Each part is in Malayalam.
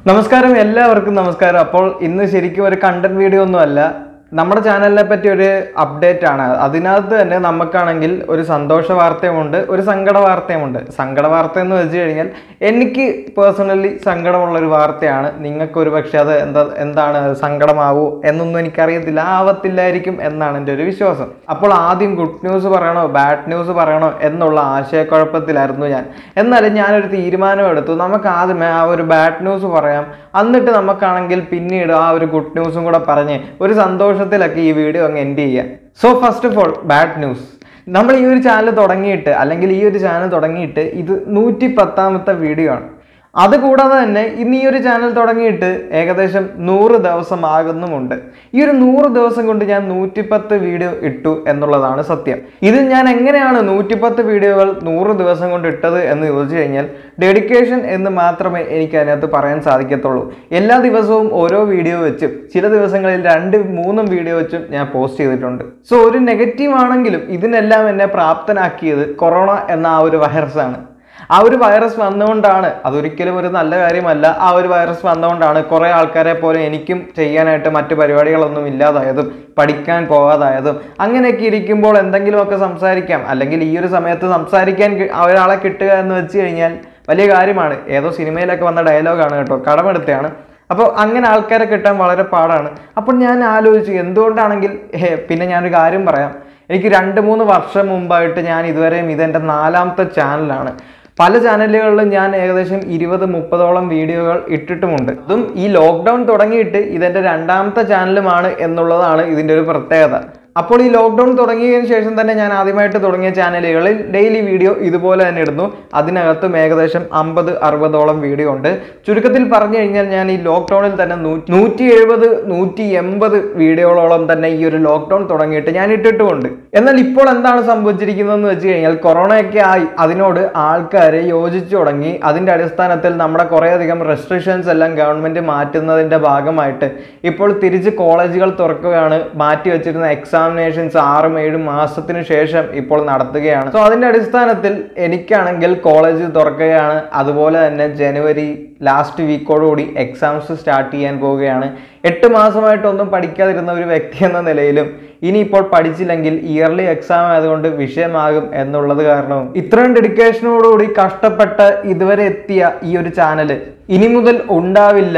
നമസ്കാരം എല്ലാവർക്കും നമസ്കാരം അപ്പോൾ ഇന്ന് ശരിക്കും ഒരു കണ്ടന്റ് വീഡിയോ ഒന്നും അല്ല നമ്മുടെ ചാനലിനെ പറ്റി ഒരു അപ്ഡേറ്റ് ആണ് അതിനകത്ത് തന്നെ നമുക്കാണെങ്കിൽ ഒരു സന്തോഷ വാർത്തയുമുണ്ട് ഒരു സങ്കട വാർത്തയുമുണ്ട് സങ്കട വാർത്ത എന്ന് വെച്ച് കഴിഞ്ഞാൽ എനിക്ക് പേഴ്സണലി സങ്കടമുള്ള ഒരു വാർത്തയാണ് നിങ്ങൾക്ക് ഒരു പക്ഷേ അത് എന്താ എന്താണ് സങ്കടമാവൂ എന്നൊന്നും എനിക്കറിയത്തില്ല ആവത്തില്ലായിരിക്കും എന്നാണ് എൻ്റെ ഒരു വിശ്വാസം അപ്പോൾ ആദ്യം ഗുഡ് ന്യൂസ് പറയണോ ബാഡ് ന്യൂസ് പറയണോ എന്നുള്ള ആശയക്കുഴപ്പത്തിലായിരുന്നു ഞാൻ എന്നാലും ഞാനൊരു തീരുമാനം എടുത്തു നമുക്ക് ആദ്യമേ ആ ഒരു ബാഡ് ന്യൂസ് പറയാം എന്നിട്ട് നമുക്കാണെങ്കിൽ പിന്നീട് ആ ഒരു ഗുഡ് ന്യൂസും കൂടെ പറഞ്ഞ് ഒരു സന്തോഷത്തിലൊക്കെ ഈ വീഡിയോ അങ്ങ് എൻഡ് ചെയ്യാം so first of all bad news നമ്മൾ ഈ ഒരു ചാനൽ തുടങ്ങിയിട്ട് അല്ലെങ്കിൽ ഈ ഒരു ചാനൽ തുടങ്ങിയിട്ട് ഇത് നൂറ്റി പത്താമത്തെ വീഡിയോ ആണ് അതുകൂടാതെ തന്നെ ഇന്ന് ഈ ഒരു ചാനൽ തുടങ്ങിയിട്ട് ഏകദേശം നൂറ് ദിവസം ആകുന്നുമുണ്ട് ഈ ഒരു നൂറ് ദിവസം കൊണ്ട് ഞാൻ നൂറ്റിപ്പത്ത് വീഡിയോ ഇട്ടു എന്നുള്ളതാണ് സത്യം ഇത് ഞാൻ എങ്ങനെയാണ് നൂറ്റിപ്പത്ത് വീഡിയോകൾ നൂറ് ദിവസം കൊണ്ട് ഇട്ടത് എന്ന് ചോദിച്ചു കഴിഞ്ഞാൽ ഡെഡിക്കേഷൻ എന്ന് മാത്രമേ എനിക്ക് അതിനകത്ത് പറയാൻ സാധിക്കത്തുള്ളൂ എല്ലാ ദിവസവും ഓരോ വീഡിയോ വെച്ചും ചില ദിവസങ്ങളിൽ രണ്ട് മൂന്നും വീഡിയോ വെച്ചും ഞാൻ പോസ്റ്റ് ചെയ്തിട്ടുണ്ട് സോ ഒരു നെഗറ്റീവ് ആണെങ്കിലും ഇതിനെല്ലാം എന്നെ പ്രാപ്തനാക്കിയത് കൊറോണ എന്ന ആ ഒരു വൈറസ് ആണ് ആ ഒരു വൈറസ് വന്നുകൊണ്ടാണ് അതൊരിക്കലും ഒരു നല്ല കാര്യമല്ല ആ ഒരു വൈറസ് വന്നുകൊണ്ടാണ് കുറേ ആൾക്കാരെ പോലെ എനിക്കും ചെയ്യാനായിട്ട് മറ്റു പരിപാടികളൊന്നും ഇല്ലാതായതും പഠിക്കാൻ പോകാതായതും അങ്ങനെയൊക്കെ ഇരിക്കുമ്പോൾ എന്തെങ്കിലുമൊക്കെ സംസാരിക്കാം അല്ലെങ്കിൽ ഈ ഒരു സമയത്ത് സംസാരിക്കാൻ കി- ഒരാളെ കിട്ടുക എന്ന് വെച്ച് കഴിഞ്ഞാൽ വലിയ കാര്യമാണ് ഏതോ സിനിമയിലൊക്കെ വന്ന ഡയലോഗാണ് കേട്ടോ കടമെടുത്തതാണ് അപ്പോൾ അങ്ങനെ ആൾക്കാരെ കിട്ടാൻ വളരെ പാടാണ് അപ്പോൾ ഞാൻ ആലോചിച്ചു എന്തുകൊണ്ടാണെങ്കിൽ ഹേ, പിന്നെ ഞാനൊരു കാര്യം പറയാം എനിക്ക് രണ്ട് മൂന്ന് വർഷം മുമ്പായിട്ട് ഞാൻ ഇതുവരെയും ഇതെൻ്റെ നാലാമത്തെ ചാനലാണ് പല ചാനലുകളിലും ഞാൻ ഏകദേശം ഇരുപത് മുപ്പതോളം വീഡിയോകൾ ഇട്ടിട്ടുമുണ്ട് അതും ഈ ലോക്ക്ഡൗൺ തുടങ്ങിയിട്ട് ഇതെൻ്റെ രണ്ടാമത്തെ ചാനലുമാണ് എന്നുള്ളതാണ് ഇതിൻ്റെ ഒരു പ്രത്യേകത അപ്പോൾ ഈ ലോക്ക്ഡൗൺ തുടങ്ങിയതിന് ശേഷം തന്നെ ഞാൻ ആദ്യമായിട്ട് തുടങ്ങിയ ചാനലുകളിൽ ഡെയിലി വീഡിയോ ഇതുപോലെ തന്നെ ഇടുന്നു അതിനകത്തും ഏകദേശം അമ്പത് അറുപതോളം വീഡിയോ ഉണ്ട് ചുരുക്കത്തിൽ പറഞ്ഞു കഴിഞ്ഞാൽ ഞാൻ ഈ ലോക്ക്ഡൗണിൽ തന്നെ നൂറ്റി എഴുപത് നൂറ്റി എൺപത് വീഡിയോകളോളം തന്നെ ഈ ഒരു ലോക്ക്ഡൗൺ തുടങ്ങിയിട്ട് ഞാൻ ഇട്ടിട്ടുമുണ്ട് എന്നാൽ ഇപ്പോൾ എന്താണ് സംഭവിച്ചിരിക്കുന്നതെന്ന് വെച്ച് കഴിഞ്ഞാൽ കൊറോണയൊക്കെ ആയി അതിനോട് ആൾക്കാർ യോജിച്ചു തുടങ്ങി അതിൻ്റെ അടിസ്ഥാനത്തിൽ നമ്മുടെ കുറേയധികം റെസ്ട്രിക്ഷൻസ് എല്ലാം ഗവൺമെൻറ് മാറ്റുന്നതിൻ്റെ ഭാഗമായിട്ട് ഇപ്പോൾ തിരിച്ച് കോളേജുകൾ തുറക്കുകയാണ് മാറ്റി വെച്ചിരുന്ന എക്സാമിനേഷൻസ് ആറും ഏഴും മാസത്തിന് ശേഷം ഇപ്പോൾ നടത്തുകയാണ് സോ അതിൻ്റെ അടിസ്ഥാനത്തിൽ എനിക്കാണെങ്കിൽ കോളേജ് തുറക്കുകയാണ് അതുപോലെ തന്നെ ജനുവരി ലാസ്റ്റ് വീക്കോടുകൂടി എക്സാംസ് സ്റ്റാർട്ട് ചെയ്യാൻ പോവുകയാണ് എട്ട് മാസമായിട്ടൊന്നും പഠിക്കാതിരുന്ന ഒരു വ്യക്തി എന്ന നിലയിലും ഇനിയിപ്പോൾ പഠിച്ചില്ലെങ്കിൽ ഇയർലി എക്സാം ആയതുകൊണ്ട് വിഷയമാകും എന്നുള്ളത് കാരണവും ഇത്രയും ഡെഡിക്കേഷനോടുകൂടി കഷ്ടപ്പെട്ട് ഇതുവരെ എത്തിയ ഈ ഒരു ചാനൽ ഇനി മുതൽ ഉണ്ടാവില്ല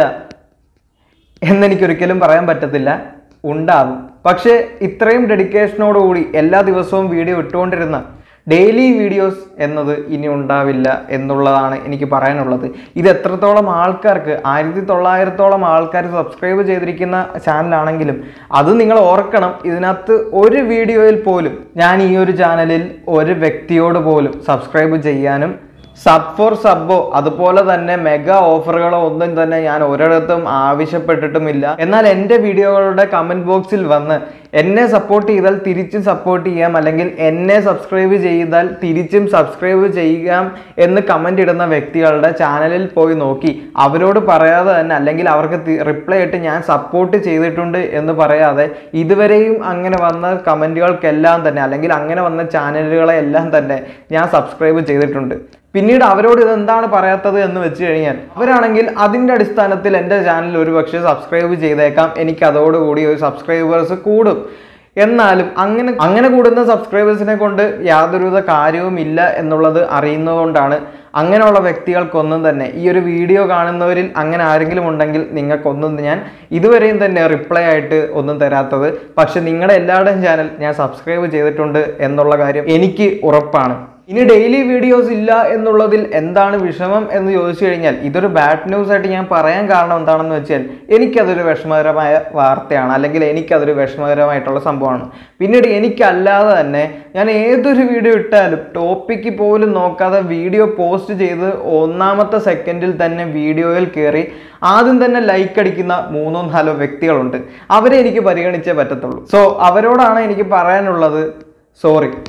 എന്നെനിക്കൊരിക്കലും പറയാൻ പറ്റത്തില്ല ഉണ്ടാവും പക്ഷേ ഇത്രയും ഡെഡിക്കേഷനോടുകൂടി എല്ലാ ദിവസവും വീഡിയോ ഇട്ടുകൊണ്ടിരുന്ന ഡെയിലി വീഡിയോസ് എന്നത് ഇനി ഉണ്ടാവില്ല എന്നുള്ളതാണ് എനിക്ക് പറയാനുള്ളത് ഇത് എത്രത്തോളം ആൾക്കാർക്ക് ആയിരത്തി തൊള്ളായിരത്തോളം ആൾക്കാർ സബ്സ്ക്രൈബ് ചെയ്തിരിക്കുന്ന ചാനലാണെങ്കിലും അത് നിങ്ങൾ ഓർക്കണം ഇതിനകത്ത് ഒരു വീഡിയോയിൽ പോലും ഞാൻ ഈ ഒരു ചാനലിൽ ഒരു വ്യക്തിയോട് പോലും സബ്സ്ക്രൈബ് ചെയ്യാനും സബ് ഫോർ സബ്ബോ അതുപോലെ തന്നെ മെഗാ ഓഫറുകളോ ഒന്നും തന്നെ ഞാൻ ഒരിടത്തും ആവശ്യപ്പെട്ടിട്ടുമില്ല എന്നാൽ എൻ്റെ വീഡിയോകളുടെ കമൻറ്റ് ബോക്സിൽ വന്ന് എന്നെ സപ്പോർട്ട് ചെയ്താൽ തിരിച്ചും സപ്പോർട്ട് ചെയ്യാം അല്ലെങ്കിൽ എന്നെ സബ്സ്ക്രൈബ് ചെയ്താൽ തിരിച്ചും സബ്സ്ക്രൈബ് ചെയ്യാം എന്ന് കമൻ്റ് ഇടുന്ന വ്യക്തികളുടെ ചാനലിൽ പോയി നോക്കി അവരോട് പറയാതെ തന്നെ അല്ലെങ്കിൽ അവർക്ക് റിപ്ലൈ ആയിട്ട് ഞാൻ സപ്പോർട്ട് ചെയ്തിട്ടുണ്ട് എന്ന് പറയാതെ ഇതുവരെയും അങ്ങനെ വന്ന കമൻറ്റുകൾക്കെല്ലാം തന്നെ അല്ലെങ്കിൽ അങ്ങനെ വന്ന ചാനലുകളെ എല്ലാം തന്നെ ഞാൻ സബ്സ്ക്രൈബ് ചെയ്തിട്ടുണ്ട് പിന്നീട് അവരോട് ഇതെന്താണ് പറയാത്തത് എന്ന് വെച്ച് കഴിഞ്ഞാൽ അവരാണെങ്കിൽ അതിൻ്റെ അടിസ്ഥാനത്തിൽ എൻ്റെ ചാനൽ ഒരു പക്ഷേ സബ്സ്ക്രൈബ് ചെയ്തേക്കാം എനിക്ക് അതോടുകൂടി ഒരു സബ്സ്ക്രൈബേഴ്സ് കൂടും എന്നാലും അങ്ങനെ അങ്ങനെ കൂടുന്ന സബ്സ്ക്രൈബേഴ്സിനെ കൊണ്ട് യാതൊരുവിധ കാര്യവും ഇല്ല എന്നുള്ളത് അറിയുന്നതുകൊണ്ടാണ് അങ്ങനെയുള്ള വ്യക്തികൾക്കൊന്നും തന്നെ ഈ ഒരു വീഡിയോ കാണുന്നവരിൽ അങ്ങനെ ആരെങ്കിലും ഉണ്ടെങ്കിൽ നിങ്ങൾക്കൊന്നും ഞാൻ ഇതുവരെയും തന്നെ റിപ്ലൈ ആയിട്ട് ഒന്നും തരാത്തത് പക്ഷെ നിങ്ങളുടെ എല്ലാവരുടെയും ചാനൽ ഞാൻ സബ്സ്ക്രൈബ് ചെയ്തിട്ടുണ്ട് എന്നുള്ള കാര്യം എനിക്ക് ഉറപ്പാണ് ഇനി ഡെയിലി വീഡിയോസ് ഇല്ല എന്നുള്ളതിൽ എന്താണ് വിഷമം എന്ന് ചോദിച്ചു കഴിഞ്ഞാൽ ഇതൊരു ബാഡ് ന്യൂസ് ആയിട്ട് ഞാൻ പറയാൻ കാരണം എന്താണെന്ന് വെച്ചാൽ എനിക്കതൊരു വിഷമകരമായ വാർത്തയാണ് അല്ലെങ്കിൽ എനിക്കതൊരു വിഷമകരമായിട്ടുള്ള സംഭവമാണ് പിന്നീട് എനിക്കല്ലാതെ തന്നെ ഞാൻ ഏതൊരു വീഡിയോ ഇട്ടാലും ടോപ്പിക്ക് പോലും നോക്കാതെ വീഡിയോ പോസ്റ്റ് ചെയ്ത് ഒന്നാമത്തെ സെക്കൻഡിൽ തന്നെ വീഡിയോയിൽ കയറി ആദ്യം തന്നെ ലൈക്ക് അടിക്കുന്ന മൂന്നോ നാലോ വ്യക്തികളുണ്ട് അവരെ എനിക്ക് പരിഗണിച്ചേ പറ്റത്തുള്ളൂ സോ അവരോടാണ് എനിക്ക് പറയാനുള്ളത് സോറി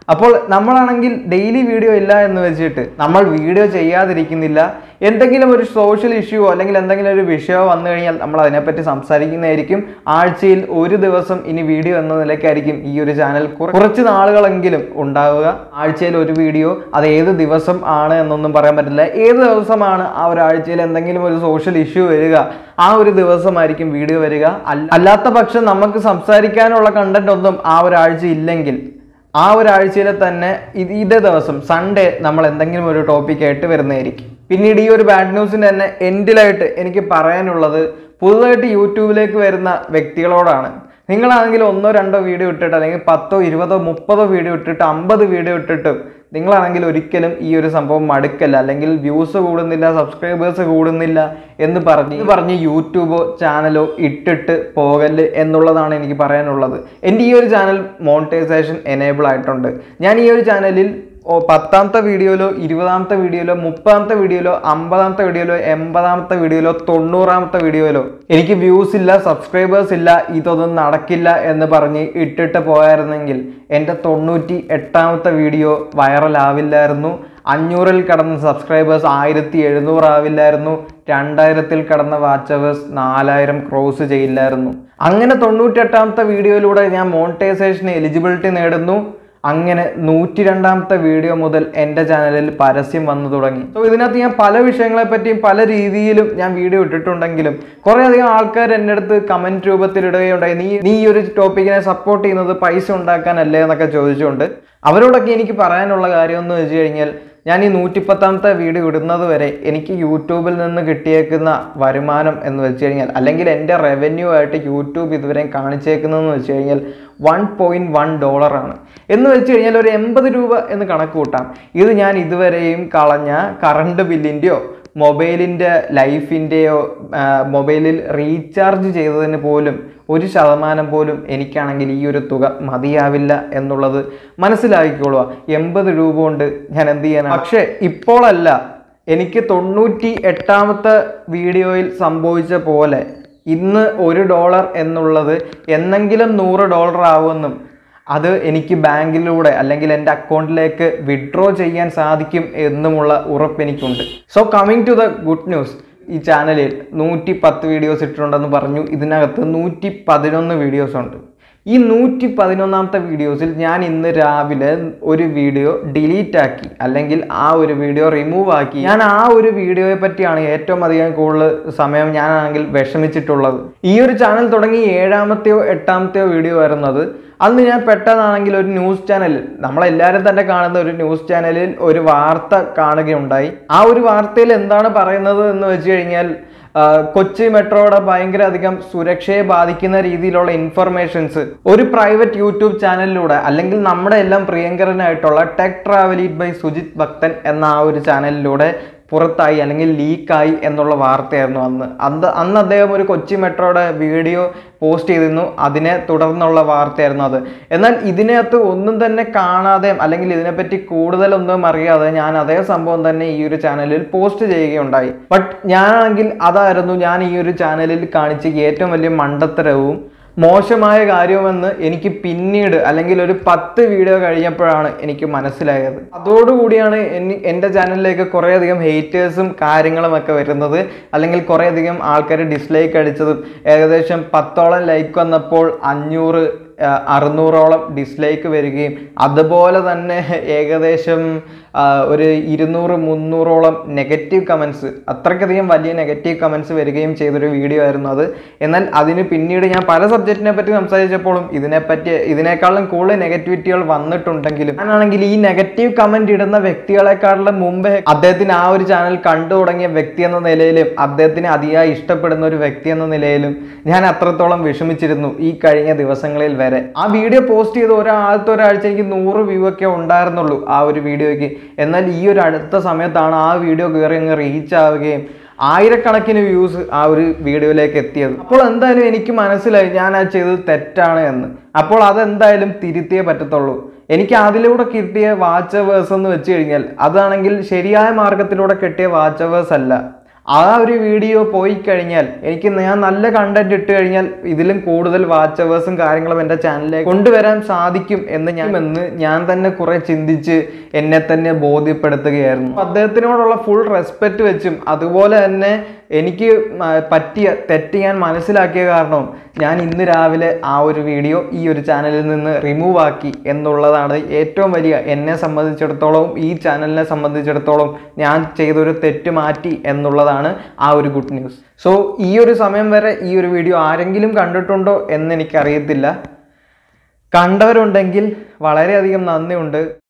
അപ്പോൾ നമ്മളാണെങ്കിൽ ഡെയിലി വീഡിയോ ഇല്ല എന്ന് വെച്ചിട്ട് നമ്മൾ വീഡിയോ ചെയ്യാതിരിക്കുന്നില്ല എന്തെങ്കിലും ഒരു സോഷ്യൽ ഇഷ്യൂ അല്ലെങ്കിൽ എന്തെങ്കിലും ഒരു വിഷയമോ വന്നു കഴിഞ്ഞാൽ നമ്മൾ അതിനെപ്പറ്റി സംസാരിക്കുന്നതായിരിക്കും ആഴ്ചയിൽ ഒരു ദിവസം ഇനി വീഡിയോ എന്ന നിലയ്ക്കായിരിക്കും ഈ ഒരു ചാനൽ കുറ- കുറച്ച് നാളുകളെങ്കിലും ഉണ്ടാവുക ആഴ്ചയിൽ ഒരു വീഡിയോ അത് ഏത് ദിവസം ആണ് എന്നൊന്നും പറയാൻ പറ്റില്ല ഏത് ദിവസമാണ് ആ ഒരാഴ്ചയിൽ എന്തെങ്കിലും ഒരു സോഷ്യൽ ഇഷ്യൂ വരിക ആ ഒരു ദിവസമായിരിക്കും വീഡിയോ വരിക അല്ല- അല്ലാത്ത പക്ഷം നമുക്ക് സംസാരിക്കാനുള്ള കണ്ടന്റ് ഒന്നും ആ ഒരാഴ്ച ഇല്ലെങ്കിൽ ആ ഒരാഴ്ചയിലെ തന്നെ ഇത് ഇതേ ദിവസം സൺഡേ നമ്മൾ എന്തെങ്കിലും ഒരു ടോപ്പിക് ആയിട്ട് വരുന്നതായിരിക്കും പിന്നീട് ഈ ഒരു ബാഡ് ന്യൂസിൻ്റെ തന്നെ എൻഡിലായിട്ട് എനിക്ക് പറയാനുള്ളത് പുതുതായിട്ട് യൂട്യൂബിലേക്ക് വരുന്ന വ്യക്തികളോടാണ് നിങ്ങളാണെങ്കിൽ ഒന്നോ രണ്ടോ വീഡിയോ ഇട്ടിട്ട് അല്ലെങ്കിൽ പത്തോ ഇരുപതോ മുപ്പതോ വീഡിയോ ഇട്ടിട്ട് അമ്പത് വീഡിയോ ഇട്ടിട്ട് നിങ്ങളാണെങ്കിൽ ഒരിക്കലും ഈ ഒരു സംഭവം മടുക്കല്ല അല്ലെങ്കിൽ വ്യൂസ് കൂടുന്നില്ല സബ്സ്ക്രൈബേഴ്സ് കൂടുന്നില്ല എന്ന് പറഞ്ഞ് ഇത് പറഞ്ഞ് യൂട്യൂബോ ചാനലോ ഇട്ടിട്ട് പോകല് എന്നുള്ളതാണ് എനിക്ക് പറയാനുള്ളത് എൻ്റെ ഈ ഒരു ചാനൽ മോണിറ്റൈസേഷൻ എനേബിൾ ആയിട്ടുണ്ട് ഞാൻ ഈ ഒരു ചാനലിൽ ഓ പത്താമത്തെ വീഡിയോയിലോ ഇരുപതാമത്തെ വീഡിയോയിലോ മുപ്പതാമത്തെ വീഡിയോയിലോ അമ്പതാമത്തെ വീഡിയോയിലോ എൺപതാമത്തെ വീഡിയോയിലോ തൊണ്ണൂറാമത്തെ വീഡിയോയിലോ എനിക്ക് വ്യൂസ് ഇല്ല സബ്സ്ക്രൈബേഴ്സ് ഇല്ല ഇതൊന്നും നടക്കില്ല എന്ന് പറഞ്ഞ് ഇട്ടിട്ട് പോയായിരുന്നെങ്കിൽ എൻ്റെ തൊണ്ണൂറ്റി എട്ടാമത്തെ വീഡിയോ വൈറലാവില്ലായിരുന്നു അഞ്ഞൂറിൽ കടന്ന സബ്സ്ക്രൈബേഴ്സ് ആയിരത്തി എഴുന്നൂറാവില്ലായിരുന്നു രണ്ടായിരത്തിൽ കടന്ന വാച്ചവേഴ്സ് നാലായിരം ക്രോസ് ചെയ്യില്ലായിരുന്നു അങ്ങനെ തൊണ്ണൂറ്റെട്ടാമത്തെ വീഡിയോയിലൂടെ ഞാൻ മോണിറ്റൈസേഷന് എലിജിബിലിറ്റി നേടുന്നു അങ്ങനെ നൂറ്റി രണ്ടാമത്തെ വീഡിയോ മുതൽ എൻ്റെ ചാനലിൽ പരസ്യം വന്നു തുടങ്ങി സോ ഇതിനകത്ത് ഞാൻ പല വിഷയങ്ങളെ പറ്റിയും പല രീതിയിലും ഞാൻ വീഡിയോ ഇട്ടിട്ടുണ്ടെങ്കിലും കുറേ അധികം ആൾക്കാർ എൻ്റെ അടുത്ത് കമൻറ്റ് രൂപത്തിൽ ഇടുകയുണ്ടായി നീ നീ ഈ ഒരു ടോപ്പിക്കിനെ സപ്പോർട്ട് ചെയ്യുന്നത് പൈസ ഉണ്ടാക്കാനല്ലേ എന്നൊക്കെ ചോദിച്ചുകൊണ്ട് അവരോടൊക്കെ എനിക്ക് പറയാനുള്ള കാര്യം എന്ന് വെച്ച് കഴിഞ്ഞാൽ ഞാൻ ഈ നൂറ്റിപ്പത്താമത്തെ വീഡിയോ ഇടുന്നത് വരെ എനിക്ക് യൂട്യൂബിൽ നിന്ന് കിട്ടിയേക്കുന്ന വരുമാനം എന്ന് വെച്ച് കഴിഞ്ഞാൽ അല്ലെങ്കിൽ എൻ്റെ റവന്യൂ ആയിട്ട് യൂട്യൂബ് ഇതുവരെ കാണിച്ചേക്കുന്നതെന്ന് വെച്ച് കഴിഞ്ഞാൽ വൺ പോയിൻറ്റ് വൺ ഡോളറാണ് എന്ന് വെച്ച് കഴിഞ്ഞാൽ ഒരു എൺപത് രൂപ എന്ന് കണക്ക് കൂട്ടാം ഇത് ഞാൻ ഇതുവരെയും കളഞ്ഞ കറണ്ട് ബില്ലിൻ്റെയോ മൊബൈലിൻ്റെ ലൈഫിൻ്റെയോ മൊബൈലിൽ റീചാർജ് ചെയ്തതിന് പോലും ഒരു ശതമാനം പോലും എനിക്കാണെങ്കിൽ ഈ ഒരു തുക മതിയാവില്ല എന്നുള്ളത് മനസ്സിലാക്കിക്കോളുക എൺപത് രൂപ കൊണ്ട് ഞാൻ എന്ത് ചെയ്യാനാണ് പക്ഷേ ഇപ്പോഴല്ല എനിക്ക് തൊണ്ണൂറ്റി എട്ടാമത്തെ വീഡിയോയിൽ സംഭവിച്ച പോലെ ഇന്ന് ഒരു ഡോളർ എന്നുള്ളത് എന്നെങ്കിലും നൂറ് ഡോളർ ആവുമെന്നും അത് എനിക്ക് ബാങ്കിലൂടെ അല്ലെങ്കിൽ എൻ്റെ അക്കൗണ്ടിലേക്ക് വിഡ്രോ ചെയ്യാൻ സാധിക്കും എന്നുമുള്ള ഉറപ്പ് എനിക്കുണ്ട് so coming to the good news ഈ ചാനലിൽ നൂറ്റി പത്ത് വീഡിയോസ് ഇട്ടിട്ടുണ്ടെന്ന് പറഞ്ഞു ഇതിനകത്ത് നൂറ്റി പതിനൊന്ന് വീഡിയോസ് ഉണ്ട് ഈ നൂറ്റി പതിനൊന്നാമത്തെ വീഡിയോസിൽ ഞാൻ ഇന്ന് രാവിലെ ഒരു വീഡിയോ ഡിലീറ്റ് ആക്കി അല്ലെങ്കിൽ ആ ഒരു വീഡിയോ റിമൂവ് ആക്കി ഞാൻ ആ ഒരു വീഡിയോയെ പറ്റിയാണ് ഏറ്റവും അധികം കൂടുതൽ സമയം ഞാനാണെങ്കിൽ വിഷമിച്ചിട്ടുള്ളത് ഈ ഒരു ചാനൽ തുടങ്ങി ഏഴാമത്തെയോ എട്ടാമത്തെയോ വീഡിയോ വരുന്നത് അന്ന് ഞാൻ പെട്ടെന്നാണെങ്കിൽ ഒരു ന്യൂസ് ചാനലിൽ നമ്മളെല്ലാവരും തന്നെ കാണുന്ന ഒരു ന്യൂസ് ചാനലിൽ ഒരു വാർത്ത കാണുകയുണ്ടായി ആ ഒരു വാർത്തയിൽ എന്താണ് പറയുന്നത് എന്ന് വെച്ച് കഴിഞ്ഞാൽ ആ, കൊച്ചി മെട്രോയുടെ ഭയങ്കര അധികം സുരക്ഷയെ ബാധിക്കുന്ന രീതിയിലുള്ള ഇൻഫർമേഷൻസ് ഒരു പ്രൈവറ്റ് യൂട്യൂബ് ചാനലിലൂടെ അല്ലെങ്കിൽ നമ്മുടെ എല്ലാം പ്രിയങ്കരനായിട്ടുള്ള Tech Travel Eat by Sujith Bhakthan എന്ന ആ ഒരു ചാനലിലൂടെ പുറത്തായി അല്ലെങ്കിൽ ലീക്കായി എന്നുള്ള വാർത്തയായിരുന്നു അന്ന് അന്ന് അന്ന് അദ്ദേഹം ഒരു കൊച്ചി മെട്രോയുടെ വീഡിയോ പോസ്റ്റ് ചെയ്തിരുന്നു അതിനെ തുടർന്നുള്ള വാർത്തയായിരുന്നു അത് എന്നാൽ ഇതിനകത്ത് ഒന്നും തന്നെ കാണാതെ അല്ലെങ്കിൽ ഇതിനെപ്പറ്റി കൂടുതലൊന്നും അറിയാതെ ഞാൻ അതേ സംഭവം തന്നെ ഈ ഒരു ചാനലിൽ പോസ്റ്റ് ചെയ്യുകയുണ്ടായി ബട്ട് ഞാനാണെങ്കിൽ അതായിരുന്നു ഞാൻ ഈ ഒരു ചാനലിൽ കാണിച്ച ഏറ്റവും വലിയ മണ്ടത്തരവും മോശമായ കാര്യമെന്ന് എനിക്ക് പിന്നീട് അല്ലെങ്കിൽ ഒരു പത്ത് വീഡിയോ കഴിഞ്ഞപ്പോഴാണ് എനിക്ക് മനസ്സിലായത് അതോടുകൂടിയാണ് എനി- എൻ്റെ ചാനലിലേക്ക് കുറേയധികം ഹേറ്റേഴ്സും കാര്യങ്ങളും ഒക്കെ വരുന്നത് അല്ലെങ്കിൽ കുറേയധികം ആൾക്കാർ ഡിസ്ലൈക്ക് അടിച്ചതും ഏകദേശം പത്തോളം ലൈക്ക് വന്നപ്പോൾ അഞ്ഞൂറ് ആ, അറുന്നൂറോളം ഡിസ്ലൈക്ക് വരികയും അതുപോലെ തന്നെ ഏകദേശം ആ, ഒരു ഇരുന്നൂറ് മുന്നൂറോളം നെഗറ്റീവ് കമൻസ് അത്രയ്ക്കധികം വലിയ നെഗറ്റീവ് കമൻസ് വരികയും ചെയ്തൊരു വീഡിയോ ആയിരുന്നു അത് എന്നാൽ അതിന് പിന്നീട് ഞാൻ പല സബ്ജക്റ്റിനെ പറ്റി സംസാരിച്ചപ്പോഴും ഇതിനെപ്പറ്റി ഇതിനേക്കാളും കൂടുതൽ നെഗറ്റിവിറ്റികൾ വന്നിട്ടുണ്ടെങ്കിലും ഞാനാണെങ്കിൽ ഈ നെഗറ്റീവ് കമന്റ് ഇടുന്ന വ്യക്തികളെക്കാളും മുമ്പേ അദ്ദേഹത്തിന് ആ ഒരു ചാനൽ കണ്ടു തുടങ്ങിയ വ്യക്തി എന്ന നിലയിലും അദ്ദേഹത്തിന് അതിയായി ഇഷ്ടപ്പെടുന്ന ഒരു വ്യക്തി എന്ന നിലയിലും ഞാൻ അത്രത്തോളം വിഷമിച്ചിരുന്നു ഈ കഴിഞ്ഞ ദിവസങ്ങളിൽ വരെ ആ വീഡിയോ പോസ്റ്റ് ചെയ്ത് ഒരാളത്തെ ഒരാഴ്ച എനിക്ക് നൂറ് വ്യൂ ഒക്കെ ഉണ്ടായിരുന്നുള്ളൂ ആ ഒരു വീഡിയോയ്ക്ക് എന്നാൽ ഈ ഒരു അടുത്ത സമയത്താണ് ആ വീഡിയോ കയറി അങ്ങ് റീച്ച് ആവുകയും ആയിരക്കണക്കിന് വ്യൂസ് ആ ഒരു വീഡിയോയിലേക്ക് എത്തിയത് അപ്പോൾ എന്തായാലും എനിക്ക് മനസ്സിലായി ഞാൻ ആ ചെയ്തത് തെറ്റാണ് എന്ന് അപ്പോൾ അതെന്തായാലും തിരുത്തിയേ പറ്റത്തുള്ളൂ എനിക്ക് അതിലൂടെ കിട്ടിയ വാച്ചവേഴ്സ് എന്ന് വെച്ച് കഴിഞ്ഞാൽ അതാണെങ്കിൽ ശരിയായ മാർഗത്തിലൂടെ കിട്ടിയ വാച്ചവേഴ്സ് അല്ല ആ ഒരു വീഡിയോ പോയി കഴിഞ്ഞാൽ എനിക്ക് ഞാൻ നല്ല കണ്ടന്റ് ഇട്ട് കഴിഞ്ഞാൽ ഇതിലും കൂടുതൽ വാച്ചവേഴ്സും കാര്യങ്ങളും എൻ്റെ ചാനലിലേക്ക് കൊണ്ടുവരാൻ സാധിക്കും എന്ന് ഞാൻ എന്ന് ഞാൻ തന്നെ കുറെ ചിന്തിച്ച് എന്നെ തന്നെ ബോധ്യപ്പെടുത്തുകയായിരുന്നു അദ്ദേഹത്തിനോടുള്ള ഫുൾ റെസ്പെക്റ്റ് വെച്ചും അതുപോലെ തന്നെ എനിക്ക് മ- പറ്റിയ തെറ്റ് ഞാൻ മനസ്സിലാക്കിയ കാരണം ഞാൻ ഇന്ന് രാവിലെ ആ ഒരു വീഡിയോ ഈ ഒരു ചാനലിൽ നിന്ന് റിമൂവ് ആക്കി എന്നുള്ളതാണ് ഏറ്റവും വലിയ എന്നെ സംബന്ധിച്ചിടത്തോളം ഈ ചാനലിനെ സംബന്ധിച്ചിടത്തോളം ഞാൻ ചെയ്തൊരു തെറ്റ് മാറ്റി എന്നുള്ളതാണ് ആ ഒരു ഗുഡ് ന്യൂസ് സോ ഈ ഒരു സമയം വരെ ഈ ഒരു വീഡിയോ ആരെങ്കിലും കണ്ടിട്ടുണ്ടോ എന്ന് എനിക്കറിയത്തില്ല കണ്ടവരുണ്ടെങ്കിൽ വളരെയധികം നന്ദിയുണ്ട്